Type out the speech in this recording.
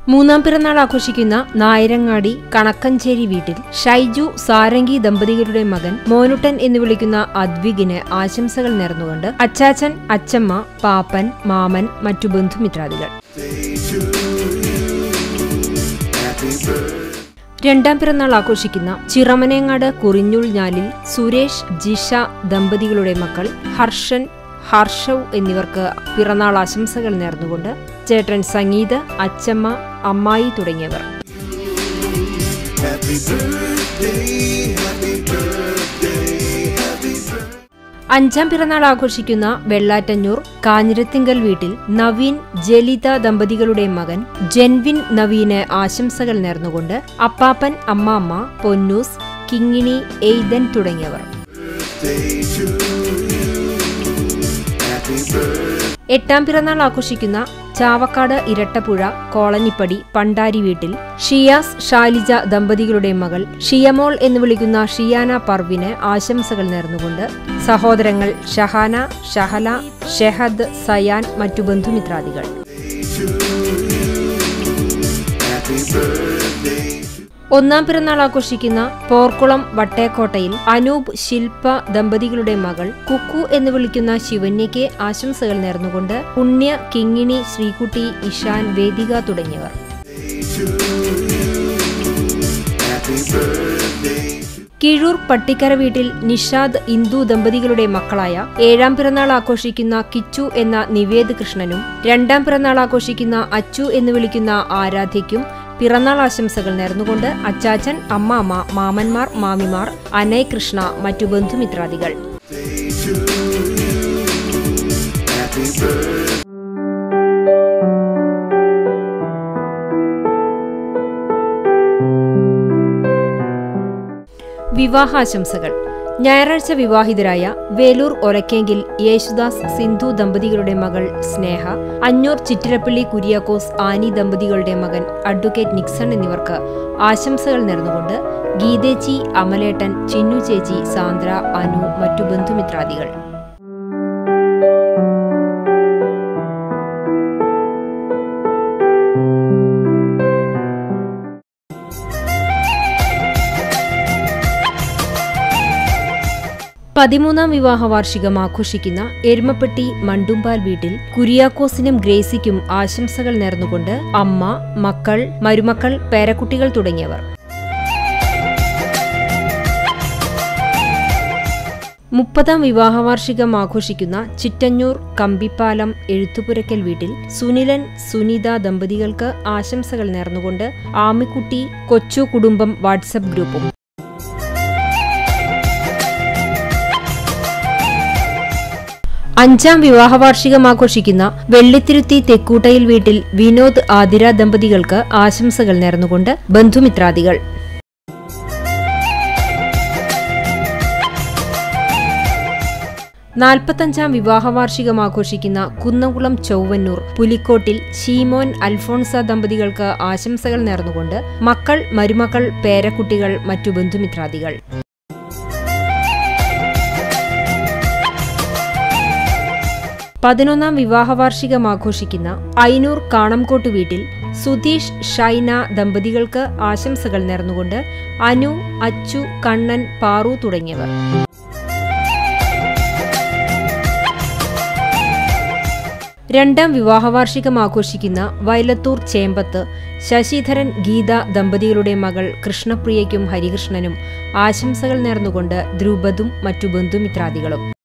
മൂന്നാം പിറന്നാൾ ആഘോഷിക്കുന്ന നായരങ്ങാടി കണക്കഞ്ചേരി വീട്ടിൽ ഷൈജു സാരംഗി ദമ്പതികളുടെ മകൻ മോനുട്ടൻ എന്ന് വിളിക്കുന്ന അദ്വികിന് ആശംസകൾ നേർന്നുകൊണ്ട് അച്ചാച്ചൻ അച്ചമ്മ പാപ്പൻ മാമൻ മറ്റു ബന്ധുമിത്രാദികൾ രണ്ടാം പിറന്നാൾ ആഘോഷിക്കുന്ന ചിറമനേങ്ങാട് കുറിഞ്ഞുൾ ഞാലിൽ സുരേഷ് ജിഷ ദമ്പതികളുടെ മക്കൾ ഹർഷൻ ഹർഷവ് എന്നിവർക്ക് പിറന്നാൾ ആശംസകൾ നേർന്നുകൊണ്ട് ചേട്ടൻ സംഗീത് അച്ചമ്മ അമ്മായി തുടങ്ങിയവർ അഞ്ചാം പിറന്നാൾ ആഘോഷിക്കുന്ന വെള്ളാറ്റഞ്ഞൂർ കാഞ്ഞിരത്തിങ്കൽ വീട്ടിൽ നവീൻ ജലിത ദമ്പതികളുടെ മകൻ ജെൻവിൻ നവീന് ആശംസകൾ നേർന്നുകൊണ്ട് അപ്പാപ്പൻ അമ്മാമ്മ പൊന്നൂസ് കിങ്ങിണി എയ്തൻ തുടങ്ങിയവർ എട്ടാം പിറന്നാൾ ആഘോഷിക്കുന്ന ചാവക്കാട് ഇരട്ടപ്പുഴ കോളനിപ്പടി പണ്ടാരി വീട്ടിൽ ഷിയാസ് ഷാലിജ ദമ്പതികളുടെ മകൾ ഷിയമോൾ എന്ന് വിളിക്കുന്ന ഷിയാന പർവിന് ആശംസകൾ നേർന്നുകൊണ്ട് സഹോദരങ്ങൾ ഷഹാന ഷഹല ഷെഹദ് സയാൻ മറ്റു ബന്ധുമിത്രാദികൾ ഒന്നാം പിറന്നാൾ ആഘോഷിക്കുന്ന പോർക്കുളം വട്ടേക്കോട്ടയിൽ അനൂപ് ശില്പ ദമ്പതികളുടെ മകൾ കുക്കു എന്ന് വിളിക്കുന്ന ശിവന്യയ്ക്ക് ആശംസകൾ നേർന്നുകൊണ്ട് പുണ്യ കിങ്ങിണി ശ്രീകുട്ടി ഇഷാൻ വേദിക തുടങ്ങിയവർ കീഴൂർ പട്ടിക്കര വീട്ടിൽ നിഷാദ് ഇന്ദു ദമ്പതികളുടെ മക്കളായ ഏഴാം പിറന്നാൾ ആഘോഷിക്കുന്ന കിച്ചു എന്ന നിവേദ് കൃഷ്ണനും രണ്ടാം പിറന്നാൾ ആഘോഷിക്കുന്ന അച്ചു എന്ന് വിളിക്കുന്ന ആരാധ്യയ്ക്കും പിറന്നാൾ ആശംസകൾ നേർന്നുകൊണ്ട് അച്ചാച്ചൻ അമ്മാമ്മ മാമന്മാർ മാമിമാർ അനയ് കൃഷ്ണ മറ്റു ബന്ധുമിത്രാദികൾ വിവാഹാശംസകൾ ഞായറാഴ്ച വിവാഹിതരായ വേലൂർ ഒലക്കേങ്കിൽ യേശുദാസ് സിന്ധു ദമ്പതികളുടെ മകൾ സ്നേഹ അഞ്ഞൂർ ചിറ്റിരപ്പള്ളി കുര്യാക്കോസ് ആനി ദമ്പതികളുടെ മകൻ അഡ്വക്കേറ്റ് നിക്സൺ എന്നിവർക്ക് ആശംസകൾ നേർന്നുകൊണ്ട് ഗീതേച്ചി അമലേട്ടൻ ചിന്നു ചേച്ചി സാന്ദ്ര അനു മറ്റു ബന്ധുമിത്രാദികൾ പതിമൂന്നാം വിവാഹ വാർഷികം ആഘോഷിക്കുന്ന എരുമപ്പെട്ടി മണ്ടുമ്പാൽ വീട്ടിൽ കുര്യാക്കോസിനും ഗ്രേസിക്കും ആശംസകൾ നേർന്നുകൊണ്ട് അമ്മ മക്കൾ മരുമക്കൾ പേരക്കുട്ടികൾ തുടങ്ങിയവർ മുപ്പതാം വിവാഹവാർഷികം ആഘോഷിക്കുന്ന ചിറ്റഞ്ഞൂർ കമ്പിപ്പാലം എഴുത്തുപുരയ്ക്കൽ വീട്ടിൽ സുനിലൻ സുനിത ദമ്പതികൾക്ക് ആശംസകൾ നേർന്നുകൊണ്ട് ആമിക്കുട്ടി കൊച്ചു കുടുംബം വാട്സപ്പ് ഗ്രൂപ്പും അഞ്ചാം വിവാഹവാർഷികം ആഘോഷിക്കുന്ന വെള്ളിത്തിരുത്തി തെക്കൂട്ടയിൽ വീട്ടിൽ വിനോദ് ആതിര ദമ്പതികൾക്ക് ആശംസകൾ നേർന്നുകൊണ്ട് ബന്ധുമിത്രാദികൾ നാൽപ്പത്തഞ്ചാം വിവാഹവാർഷികം ആഘോഷിക്കുന്ന കുന്നംകുളം ചൊവ്വന്നൂർ പുലിക്കോട്ടിൽ ഷീമോൻ അൽഫോൺസ ദമ്പതികൾക്ക് ആശംസകൾ നേർന്നുകൊണ്ട് മക്കൾ മരുമക്കൾ പേരക്കുട്ടികൾ മറ്റു ബന്ധുമിത്രാദികൾ പതിനൊന്നാം വിവാഹവാർഷികം ആഘോഷിക്കുന്ന ഐനൂർ കാണംകോട്ട് വീട്ടിൽ സുധീഷ് ഷൈന ദമ്പതികൾക്ക് ആശംസകൾ നേർന്നുകൊണ്ട് അനു അച്ചു കണ്ണൻ പാറു തുടങ്ങിയവർ രണ്ടാം വിവാഹവാർഷികം ആഘോഷിക്കുന്ന വയലത്തൂർ ചേമ്പത്ത് ശശിധരൻ ഗീത ദമ്പതികളുടെ മകൾ കൃഷ്ണപ്രിയയ്ക്കും ഹരികൃഷ്ണനും ആശംസകൾ നേർന്നുകൊണ്ട് ധ്രുപദും മറ്റു ബന്ധുമിത്രാദികളും